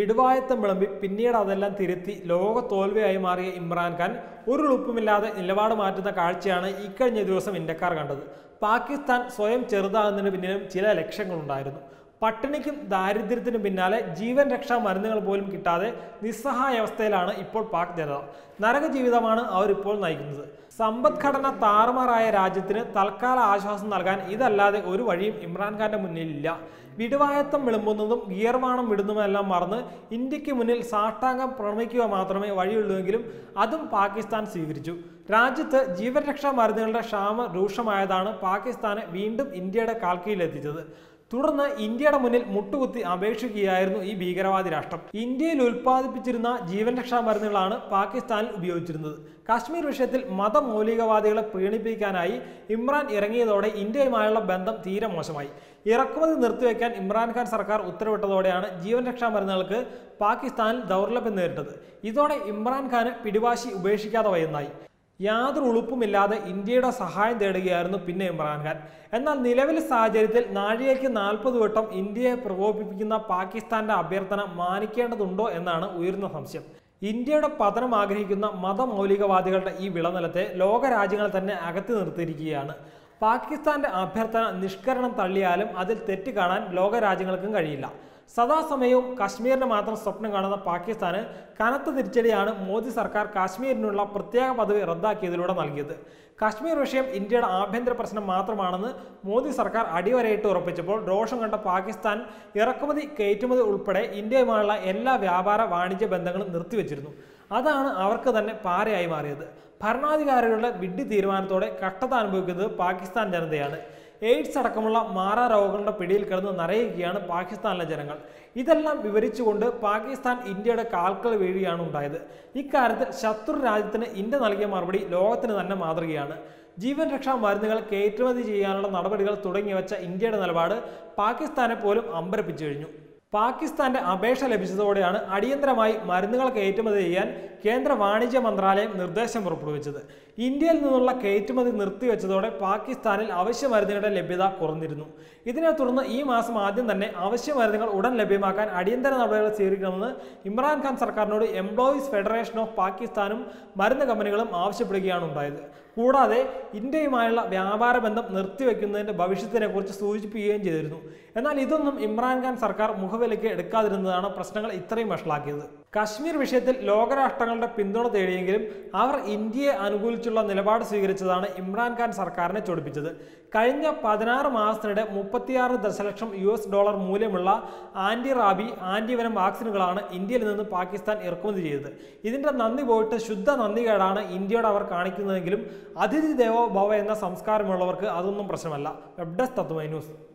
വിടുവായത്തം വിളമ്പി പിന്നീട് അതെല്ലാം തിരുത്തി ലോക തോൽവിയായി മാറിയ ഇമ്രാൻഖാൻ ഒരു ഉളുപ്പുമില്ലാതെ നിലപാട് മാറ്റുന്ന കാഴ്ചയാണ് ഇക്കഴിഞ്ഞ ദിവസം ഇന്ത്യക്കാർ കണ്ടത് പാകിസ്ഥാൻ സ്വയം ചെറുതാകുന്നതിന് പിന്നിലും ചില ലക്ഷ്യങ്ങളുണ്ടായിരുന്നു പട്ടിണിക്കും ദാരിദ്ര്യത്തിനും പിന്നാലെ ജീവൻ രക്ഷാ മരുന്നുകൾ പോലും കിട്ടാതെ നിസ്സഹായ അവസ്ഥയിലാണ് ഇപ്പോൾ പാക് ജനത നരക ജീവിതമാണ് അവരിപ്പോൾ നയിക്കുന്നത് സമ്പദ്ഘടന താറുമാറായ രാജ്യത്തിന് തൽക്കാല ആശ്വാസം നൽകാൻ ഇതല്ലാതെ ഒരു വഴിയും ഇമ്രാൻഖാന്റെ മുന്നിലില്ല വിടുവായത്തം വിളമ്പുന്നതും ഗിയർവാണം വിടുന്നതുമെല്ലാം മറന്ന് ഇന്ത്യക്ക് മുന്നിൽ സാഷ്ടാംഗം പ്രണമിക്കുക മാത്രമേ വഴിയുള്ളൂവെങ്കിലും അതും പാകിസ്ഥാൻ സ്വീകരിച്ചു രാജ്യത്ത് ജീവൻ രക്ഷാ മരുന്നുകളുടെ ക്ഷാമം രൂക്ഷമായതാണ് പാകിസ്ഥാനെ വീണ്ടും ഇന്ത്യയുടെ കാൽക്കീഴിലെത്തിച്ചത് തുടർന്ന് ഇന്ത്യയുടെ മുന്നിൽ മുട്ടുകുത്തി അപേക്ഷിക്കുകയായിരുന്നു ഈ ഭീകരവാദി രാഷ്ട്രം ഇന്ത്യയിൽ ഉൽപ്പാദിപ്പിച്ചിരുന്ന ജീവൻ രക്ഷാ മരുന്നുകളാണ് പാകിസ്ഥാനിൽ ഉപയോഗിച്ചിരുന്നത് കാശ്മീർ വിഷയത്തിൽ മതമൗലികവാദികളെ പ്രീണിപ്പിക്കാനായി ഇമ്രാൻ ഇറങ്ങിയതോടെ ഇന്ത്യയുമായുള്ള ബന്ധം തീരെ മോശമായി ഇറക്കുമതി നിർത്തിവെക്കാൻ ഇമ്രാൻഖാൻ സർക്കാർ ഉത്തരവിട്ടതോടെയാണ് ജീവൻ രക്ഷാ മരുന്നുകൾക്ക് പാകിസ്ഥാനിൽ ദൗർലഭ്യം നേരിട്ടത് ഇതോടെ ഇമ്രാൻഖാന് പിടിവാശി ഉപേക്ഷിക്കാതെ വയ്യുന്നായി യാതൊരു ഉളുപ്പുമില്ലാതെ ഇന്ത്യയുടെ സഹായം തേടുകയായിരുന്നു പിന്നെ ഇമ്രാൻഖാൻ എന്നാൽ നിലവിലെ സാഹചര്യത്തിൽ നാഴികയ്ക്ക് നാൽപ്പത് വട്ടം ഇന്ത്യയെ പ്രകോപിപ്പിക്കുന്ന പാകിസ്ഥാന്റെ അഭ്യർത്ഥന മാനിക്കേണ്ടതുണ്ടോ എന്നാണ് ഉയർന്ന സംശയം ഇന്ത്യയുടെ പതനം ആഗ്രഹിക്കുന്ന മതമൗലികവാദികളുടെ ഈ വിളനിലത്തെ ലോകരാജ്യങ്ങൾ തന്നെ അകറ്റി നിർത്തിയിരിക്കുകയാണ് പാകിസ്ഥാന്റെ അഭ്യർത്ഥന നിഷ്കരണം തള്ളിയാലും അതിൽ തെറ്റ് കാണാൻ ലോകരാജ്യങ്ങൾക്കും കഴിയില്ല സദാസമയവും കാശ്മീരിന് മാത്രം സ്വപ്നം കാണുന്ന പാകിസ്ഥാന് കനത്ത തിരിച്ചടിയാണ് മോദി സർക്കാർ കാശ്മീരിനുള്ള പ്രത്യേക പദവി റദ്ദാക്കിയതിലൂടെ നൽകിയത് കാശ്മീർ വിഷയം ഇന്ത്യയുടെ ആഭ്യന്തര പ്രശ്നം മാത്രമാണെന്ന് മോദി സർക്കാർ അടിവരയിട്ട് ഉറപ്പിച്ചപ്പോൾ രോഷം കണ്ട പാകിസ്ഥാൻ ഇറക്കുമതി കയറ്റുമതി ഉൾപ്പെടെ ഇന്ത്യയുമായുള്ള എല്ലാ വ്യാപാര വാണിജ്യ ബന്ധങ്ങളും നിർത്തിവെച്ചിരുന്നു അതാണ് അവർക്ക് തന്നെ പാരയായി മാറിയത് ഭരണാധികാരികളുടെ വിഡ്ഢി തീരുമാനത്തോടെ കഷ്ടത അനുഭവിക്കുന്നത് പാകിസ്ഥാൻ ജനതയാണ് എയ്ഡ്സ് അടക്കമുള്ള മാറാ രോഗങ്ങളുടെ പിടിയിൽ കിടന്ന് നരയുകയാണ് പാകിസ്ഥാനിലെ ജനങ്ങൾ ഇതെല്ലാം വിവരിച്ചുകൊണ്ട് പാകിസ്ഥാൻ ഇന്ത്യയുടെ കാൽക്കൽ വീഴുകയാണ് ഉണ്ടായത് ഇക്കാര്യത്തിൽ ശത്രു രാജ്യത്തിന് ഇന്ത്യ നൽകിയ മറുപടി ലോകത്തിന് തന്നെ മാതൃകയാണ് ജീവൻ രക്ഷാ മരുന്നുകൾ കയറ്റുമതി ചെയ്യാനുള്ള നടപടികൾ തുടങ്ങിവെച്ച ഇന്ത്യയുടെ നിലപാട് പാകിസ്ഥാനെ പോലും അമ്പരപ്പിച്ചു കഴിഞ്ഞു പാകിസ്ഥാന്റെ അപേക്ഷ ലഭിച്ചതോടെയാണ് അടിയന്തരമായി മരുന്നുകൾ കയറ്റുമതി ചെയ്യാൻ കേന്ദ്ര വാണിജ്യ മന്ത്രാലയം നിർദ്ദേശം പുറപ്പെടുവിച്ചത് ഇന്ത്യയിൽ നിന്നുള്ള കയറ്റുമതി നിർത്തിവെച്ചതോടെ പാകിസ്ഥാനിൽ അവശ്യ മരുന്നുകളുടെ ലഭ്യത കുറഞ്ഞിരുന്നു ഇതിനെ തുടർന്ന് ഈ മാസം ആദ്യം തന്നെ അവശ്യ മരുന്നുകൾ ഉടൻ ലഭ്യമാക്കാൻ അടിയന്തര നടപടികൾ സ്വീകരിക്കണമെന്ന് ഇമ്രാൻഖാൻ സർക്കാരിനോട് എംപ്ലോയീസ് ഫെഡറേഷൻ ഓഫ് പാകിസ്ഥാനും മരുന്ന് കമ്പനികളും ആവശ്യപ്പെടുകയാണ് ഉണ്ടായത് കൂടാതെ ഇന്ത്യയുമായുള്ള വ്യാപാര ബന്ധം നിർത്തിവെക്കുന്നതിന്റെ ഭവിഷ്യത്തിനെ കുറിച്ച് സൂചിപ്പിക്കുകയും ചെയ്തിരുന്നു എന്നാൽ ഇതൊന്നും ഇമ്രാൻഖാൻ സർക്കാർ മുഖവിലയ്ക്ക് എടുക്കാതിരുന്നതാണ് പ്രശ്നങ്ങൾ ഇത്രയും വഷളാക്കിയത് കശ്മീർ വിഷയത്തിൽ ലോകരാഷ്ട്രങ്ങളുടെ പിന്തുണ തേടിയെങ്കിലും അവർ ഇന്ത്യയെ അനുകൂലിച്ചുള്ള നിലപാട് സ്വീകരിച്ചതാണ് ഇമ്രാൻഖാൻ സർക്കാരിനെ ചൊടിപ്പിച്ചത് കഴിഞ്ഞ പതിനാറ് മാസത്തിനിടെ മുപ്പത്തിയാറ് ദശലക്ഷം യു എസ് ഡോളർ മൂല്യമുള്ള ആന്റി റാബി ആന്റിവനം വാക്സിനുകളാണ് ഇന്ത്യയിൽ നിന്ന് പാകിസ്ഥാൻ ഇറക്കുമതി ചെയ്തത് ഇതിന്റെ നന്ദി പോയിട്ട് ശുദ്ധ നന്ദികേടാണ് ഇന്ത്യയോട് അവർ കാണിക്കുന്നതെങ്കിലും അതിഥി ദേവോ ഭവ എന്ന സംസ്കാരമുള്ളവർക്ക് അതൊന്നും പ്രശ്നമല്ല വെബ് ഡെസ്ക് തത്വമൈ ന്യൂസ്